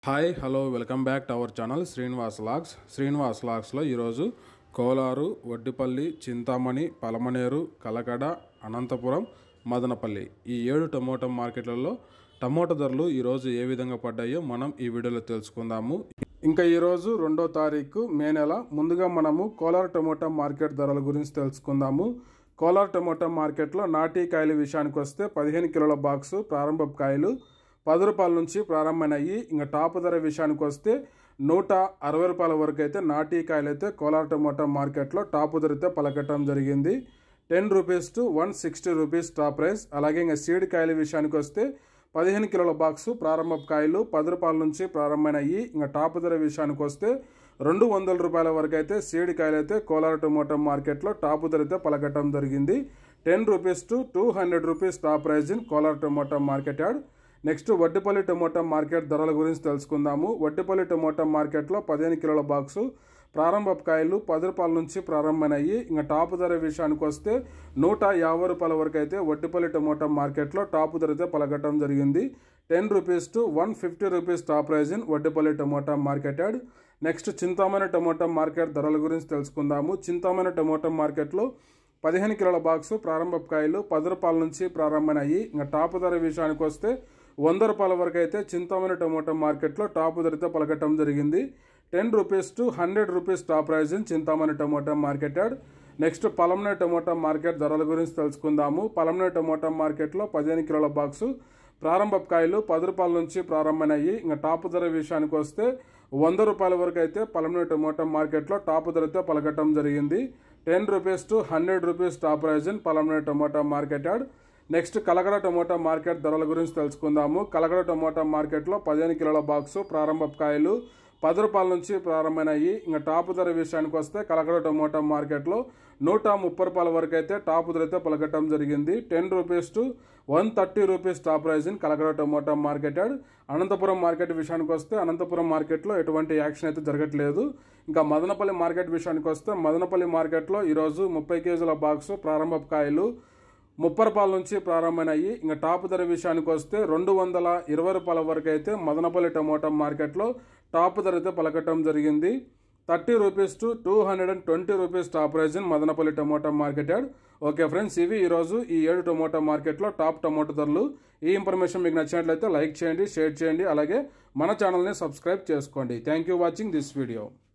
hi hello welcome back to our channel Srinivas logs Srinivas లాగ్స్లో ఈరోజు కోలారు వడ్డిపల్లి చింతామణి పలమనేరు కలకడ అనంతపురం మదనపల్లి ఈ ఏడు టమోటా మార్కెట్లలో టమోటా ధరలు ఈరోజు ఏ విధంగా పడ్డాయో మనం ఈ వీడియోలో తెలుసుకుందాము ఇంకా ఈరోజు రెండో తారీఖు మే నెల ముందుగా మనము కోలార్ టమోటా మార్కెట్ ధరల గురించి తెలుసుకుందాము కోలార్ టమోటా మార్కెట్లో నాటీ కాయల విషయానికి వస్తే పదిహేను కిలోల బాక్సు ప్రారంభ కాయలు పది రూపాయల నుంచి ప్రారంభమైనాయి ఇంకా టాప్ ధర విషయానికి వస్తే నూట అరవై రూపాయల వరకు అయితే నాటీ కాయలు అయితే కోలార్ టమోటా మార్కెట్లో టాప్ ధర అయితే పలకటం జరిగింది ten rupees to one sixty rupees top price అలాగే ఇంకా సీడ్ కాయల విషయానికి వస్తే పదిహేను కిలోల బాక్సు ప్రారంభ కాయలు పది రూపాయల నుంచి ప్రారంభమైనాయి ఇంకా టాప్ ధర విషయానికి వస్తే రెండు వందల రూపాయల వరకు అయితే సీడ్ కాయలు అయితే కోలార్ టమోటా మార్కెట్లో టాప్ ధర అయితే పలకటం జరిగింది ten rupees to two hundred rupees top price in Kolar tomato market yard next Vaddipalli tomato market ధరల గురించి తెలుసుకుందాము వడ్డిపల్లి టమోటా మార్కెట్లో పదిహేను కిలోల బాక్సు ప్రారంభ కాయలు పది రూపాయల నుంచి ప్రారంభమైనాయి ఇంకా టాప్ ధర విషయానికి వస్తే నూట యాభై రూపాయల వరకు అయితే వడ్డిపల్లి టమోటా మార్కెట్లో టాప్ ధర అయితే పలకటం జరిగింది ten rupees to one fifty rupees top price in Vaddipalli tomato market yard next Chintamani tomato market ధరల గురించి తెలుసుకుందాము చింతామణి టమోటా మార్కెట్లో పదిహేను కిలోల బాక్సు ప్రారంభ కాయలు పది రూపాయల నుంచి ప్రారంభమైనాయి ఇంకా టాప్ ధర విషయానికి వస్తే వంద రూపాయల వరకు అయితే చింతామణి టమోటా మార్కెట్లో టాప్ ధరతో పలకటం జరిగింది ten rupees to hundred rupees top price in Chintamani tomato market yard next Palamaner tomato market ధరల గురించి తెలుసుకుందాము పలమనే టమోటా మార్కెట్లో పదిహేను కిలోల బాక్సు ప్రారంభ కాయలు పది రూపాయల నుంచి ప్రారంభమైనాయి ఇంకా టాప్ ధర విషయానికి వస్తే వంద రూపాయల వరకు అయితే పలమనే టమోటా మార్కెట్లో టాప్ ధరతో పలకటం జరిగింది ten rupees to hundred rupees top price in Palamaner tomato market yard next Kalagada tomato market ధరల గురించి తెలుసుకుందాము కలగడ టమోటా మార్కెట్లో పదిహేను కిలోల బాక్సు ప్రారంభ కాయలు పది రూపాయల నుంచి ప్రారంభమైనాయి ఇంకా టాప్ ధర విషయానికి వస్తే కలగడ టమోటా మార్కెట్లో నూట ముప్పై రూపాయల వరకు అయితే టాప్ ధర అయితే పలకటం జరిగింది ten rupees to one thirty rupees top price in Kalagada tomato market yard Anantapuram market విషయానికి వస్తే అనంతపురం మార్కెట్లో ఎటువంటి యాక్షన్ అయితే జరగట్లేదు ఇంకా మదనపల్లి మార్కెట్ విషయానికి వస్తే మదనపల్లి మార్కెట్లో ఈరోజు ముప్పై కేజీల బాక్సు ప్రారంభ కాయలు ముప్పై రూపాయల నుంచి ప్రారంభమైనాయి ఇంకా టాప్ ధర విషయానికి వస్తే రెండు వందల ఇరవై రూపాయల వరకు అయితే మదనపల్లి టమోటా మార్కెట్లో టాప్ ధర అయితే పలకటం జరిగింది thirty rupees to two hundred and twenty rupees top price in Madanapalle tomato market yard okay friends ఇవి ఈరోజు ఈ ఏడు టమోటా మార్కెట్లో టాప్ టమోటా ధరలు ఈ ఇన్ఫర్మేషన్ మీకు నచ్చినట్లయితే లైక్ చేయండి షేర్ చేయండి అలాగే మన ఛానల్ని సబ్స్క్రైబ్ చేసుకోండి thank you watching this video